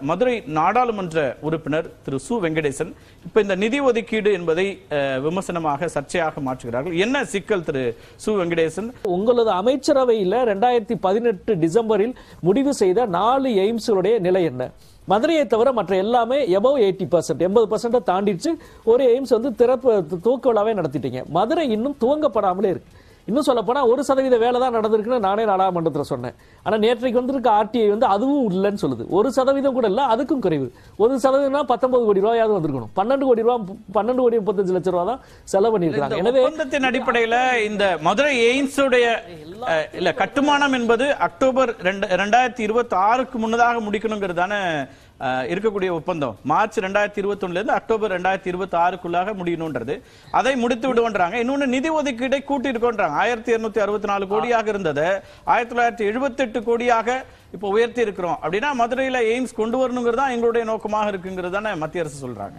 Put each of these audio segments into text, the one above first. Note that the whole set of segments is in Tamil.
மதுரை நாடாளுமன்ற உறுப்பினர் திரு சு வெங்கடேசன் இப்ப இந்த நிதி ஒதுக்கீடு என்பதை அஹ், விமர்சனமாக சர்ச்சையாக மாற்றுகிறார்கள் என்ன சிக்கல் திரு சு வெங்கடேசன் உங்களது அமைச்சரவையில் ரெண்டாயிரத்தி பதினெட்டு டிசம்பரில் முடிவு செய்த நாலு எய்ம்ஸுடைய நிலை என்ன மதுரையை தவிர மற்ற எல்லாமே எபவ் எயிட்டி பர்சன்ட் எண்பது பர்சன்ட் தாண்டிடுச்சு ஒரு எய்ம்ஸ் வந்து திறப்பு துவக்க விழாவே நடத்திட்டீங்க மதுரை இன்னும் துவங்கப்படாமலே இருக்கு இன்னும் சொல்ல போனா ஒரு சதவீத வேலை தான் நடந்திருக்குன்னு நானே நாடாளுமன்றத்தில் சொன்னேன் ஆனா நேற்றைக்கு வந்திருக்க ஆர்டிஐ வந்து அதுவும் இல்லைன்னு சொல்லுது ஒரு சதவீதம் கூட இல்ல அதுக்கும் குறைவு ஒரு சதவீதம்னா பத்தொன்பது கோடி ரூபாயாவது வந்திருக்கணும் பன்னெண்டு கோடி ரூபாய் பன்னெண்டு கோடி முப்பத்தஞ்சு லட்சம் ரூபாய் தான் செலவு பண்ணியிருக்காங்க இந்த எனவே ஒப்பந்தத்தின் அடிப்படையில இந்த மதுரை எய்ம்ஸுடைய அஹ், இல்ல கட்டுமானம் என்பது அக்டோபர் ரெண்டு- ரெண்டாயிரத்தி இருபத்தி ஆறுக்கு முன்னதாக முடிக்கணுங்கிறதான அஹ், இருக்கக்கூடிய ஒப்பந்தம் மார்ச் ரெண்டாயிரத்தி இருபத்தி ஒண்ணுல இருந்து அக்டோபர் ரெண்டாயிரத்தி இருபத்தி ஆறுக்குள்ளாக முடியணும்ன்றது அதை முடித்து விடுவோன்றாங்க இன்னொன்னு நிதி ஒதுக்கீடை கூட்டி இருக்கோன்றாங்க ஆயிரத்தி இருநூத்தி அறுபத்தி நாலு கோடியாக இருந்தது ஆயிரத்தி தொள்ளாயிரத்தி எழுபத்தி எட்டு கோடியாக இப்போ உயர்த்தி இருக்கிறோம் அப்படின்னா மதுரையில எய்ம்ஸ் கொண்டு வரணுங்கிறது தான் எங்களுடைய நோக்கமாக இருக்குங்கிறது தானே மத்திய அரசு சொல்றாங்க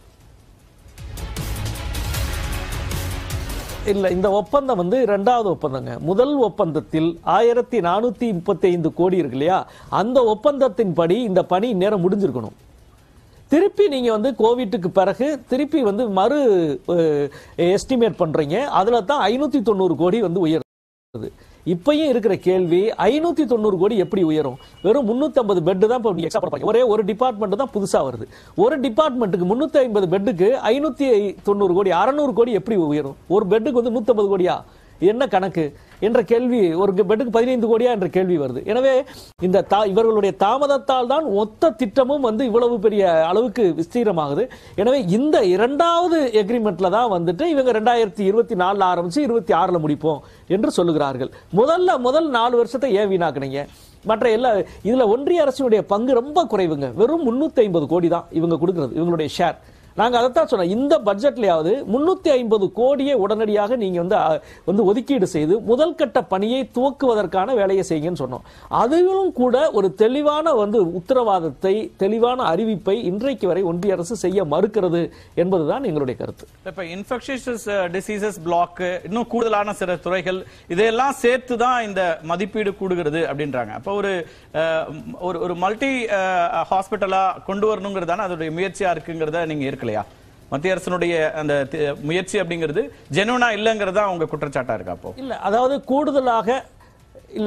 இல்ல இந்த ஒப்பந்தம் வந்து இரண்டாவது ஒப்பந்தங்க முதல் ஒப்பந்தத்தில் ஆயிரத்தி நானூத்தி முப்பத்தி ஐந்து கோடி இருக்கு இல்லையா அந்த ஒப்பந்தத்தின் படி இந்த பணி நேரம் முடிஞ்சிருக்கணும் திருப்பி நீங்க வந்து கோவிட்டுக்கு பிறகு திருப்பி வந்து மறு எஸ்டிமேட் பண்றீங்க அதுல தான் ஐநூத்தி தொண்ணூறு கோடி வந்து உயருது இப்பயும் இருக்கிற கேள்வி ஐநூத்தி தொண்ணூறு கோடி எப்படி உயரும் வெறும் 350 பெட் தான் இப்போ எக்ஸ்ட்ரா போடுறாங்க ஒரே ஒரு டிபார்ட்மெண்ட் தான் புதுசா வருது ஒரு டிபார்ட்மெண்ட்டுக்கு முன்னூத்தி ஐம்பது பெட்டுக்கு ஐநூத்தி தொண்ணூறு கோடி அறநூறு கோடி எப்படி உயரும் ஒரு பெட்டுக்கு வந்து 150 கோடியா என்ன கணக்கு என்ற கேள்வி ஒரு பெட்டுக்கு பதினைந்து கோடியா என்ற கேள்வி வருது எனவே இந்த தா- இவர்களுடைய தாமதத்தால் தான் மொத்த திட்டமும் வந்து இவ்வளவு பெரிய அளவுக்கு விஸ்தீரமாகுது எனவே இந்த இரண்டாவது எக்ரிமெண்ட்ல தான் வந்துட்டு இவங்க ரெண்டாயிரத்தி இருபத்தி நாலுல ஆரம்பிச்சு இருபத்தி ஆறுல முடிப்போம் என்று சொல்லுகிறார்கள் முதல்ல முதல் நாலு வருஷத்தை ஏன் வீணாக்குனீங்க மற்ற எல்லா இதுல ஒன்றிய அரசினுடைய பங்கு ரொம்ப குறைவுங்க வெறும் முன்னூத்தி ஐம்பது கோடி தான் இவங்க கொடுக்கிறது இவங்களுடைய ஷேர் நாங்க அதைத்தான் சொன்னோம் இந்த பட்ஜெட்லயாவது முன்னூத்தி ஐம்பது கோடியை உடனடியாக நீங்க வந்து அ, வந்து ஒதுக்கீடு செய்து முதல் கட்ட பணியை துவக்குவதற்கான வேலையை செய்யுங்கன்னு சொன்னோம் அதிலும் கூட ஒரு தெளிவான வந்து உத்தரவாதத்தை தெளிவான அறிவிப்பை இன்றைக்கு வரை ஒன்றிய அரசு செய்ய மறுக்கிறது என்பதுதான் எங்களுடைய கருத்து இப்ப இன்ஃபெக்ஷியஸ் டிசீசஸ் பிளாக் இன்னும் கூடுதலான சில துறைகள் இதையெல்லாம் சேர்த்து தான் இந்த மதிப்பீடு கூடுகிறது அப்படின்றாங்க அப்ப ஒரு அஹ், ஒரு ஒரு மல்டி ஹாஸ்பிட்டலா கொண்டு வரணுங்கிறதான அதோடைய முயற்சியா இருக்குங்கிறத நீங்க இருக்கலையா மத்திய அரசினுடைய அந்த தி- முயற்சி அப்படிங்கிறது ஜெனுவனா இல்லைங்கிறதா உங்க குற்றச்சாட்டா இருக்கா அப்போ இல்ல அதாவது கூடுதலாக இல்ல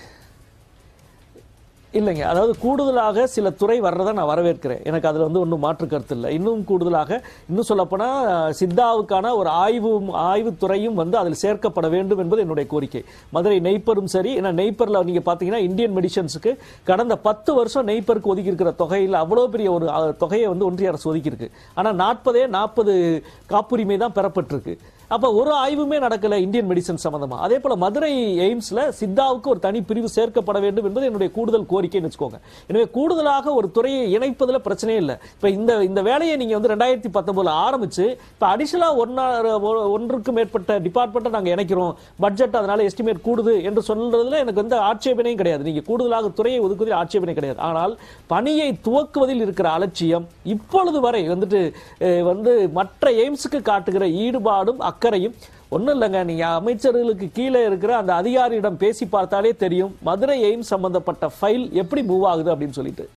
இல்லைங்க அதாவது கூடுதலாக சில துறை வர்றதை நான் வரவேற்கிறேன் எனக்கு அதுல வந்து ஒன்றும் மாற்று கருத்து இல்லை இன்னும் கூடுதலாக இன்னும் சொல்லப்போனா சித்தாவுக்கான ஒரு ஆய்வு ஆய்வுத்துறையும் வந்து அதில் சேர்க்கப்பட வேண்டும் என்பது என்னுடைய கோரிக்கை மதுரை நெய்ப்பரும் சரி ஏன்னா நெய்ப்பர்ல நீங்க பாத்தீங்கன்னா இந்தியன் மெடிசன்ஸுக்கு கடந்த பத்து வருஷம் நெய்ப்பருக்கு ஒதுக்கி இருக்கிற தொகையில் அவ்வளவு பெரிய ஒரு அஹ், தொகையை வந்து ஒன்றிய அரசு ஒதுக்கி இருக்கு ஆனா நாற்பதே நாற்பது காப்புரிமை தான் பெறப்பட்டிருக்கு அப்ப ஒரு ஆய்வுமே நடக்கல இந்தியன் மெடிசன் சம்பந்தமா அதே போல மதுரை எய்ம்ஸ்ல சித்தாவுக்கு ஒரு தனி பிரிவு சேர்க்கப்பட வேண்டும் என்பது என்னுடைய கூடுதல் கோரிக்கைன்னு வச்சுக்கோங்க எனவே கூடுதலாக ஒரு துறையை இணைப்பதுல பிரச்சனையே இல்லை இப்ப இந்த இந்த வேலையை நீங்க வந்து ரெண்டாயிரத்தி பத்தொன்பதுல ஆரம்பிச்சு இப்ப அடிஷனலா ஒன்னா ஒன்றுக்கு மேற்பட்ட டிபார்ட்மெண்ட்டை நாங்க இணைக்கிறோம் பட்ஜெட் அதனால எஸ்டிமேட் கூடுது என்று சொல்றதுல எனக்கு வந்து ஆட்சேபனையும் கிடையாது நீங்க கூடுதலாக துறையை ஒதுக்குவதில் ஆட்சேபனை கிடையாது ஆனால் பணியை துவக்குவதில் இருக்கிற அலட்சியம் இப்பொழுது வரை வந்துட்டு அஹ், வந்து மற்ற எய்ம்ஸுக்கு காட்டுகிற ஈடுபாடும் அக்கறையும் ஒண்ணும் இல்லைங்க நீங்க அமைச்சர்களுக்கு கீழே இருக்கிற அந்த அதிகாரியிடம் பேசி பார்த்தாலே தெரியும் மதுரை எய்ம்ஸ் சம்பந்தப்பட்ட ஃபைல் எப்படி மூவ் ஆகுது அப்படின்னு சொல்லிட்டு